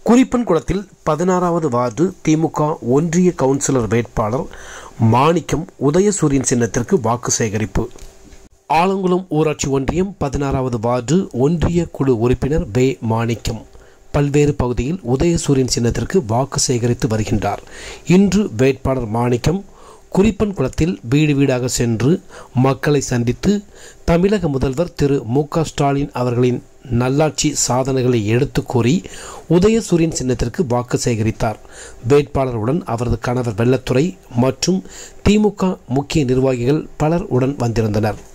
குறிப்பன்குளத்தில் பதினாறாவது வார்டு திமுக ஒன்றிய கவுன்சிலர் வேட்பாளர் மாணிக்கம் உதயசூரியன் சின்னத்திற்கு வாக்கு சேகரிப்பு ஆலங்குளம் ஊராட்சி ஒன்றியம் பதினாறாவது வார்டு ஒன்றிய குழு உறுப்பினர் வே மாணிக்கம் பல்வேறு பகுதியில் உதயசூரியன் சின்னத்திற்கு வாக்கு சேகரித்து வருகின்றார் இன்று வேட்பாளர் மாணிக்கம் குறிப்பன் குளத்தில் வீடு வீடாக சென்று மக்களை சந்தித்து தமிழக முதல்வர் திரு மு க ஸ்டாலின் அவர்களின் நல்லாட்சி சாதனைகளை எடுத்து கூறி உதயசூரியன் சின்னத்திற்கு வாக்கு சேகரித்தார் வேட்பாளருடன் அவரது கணவர் வெள்ளத்துறை மற்றும் திமுக முக்கிய நிர்வாகிகள் பலர் உடன் வந்திருந்தனர்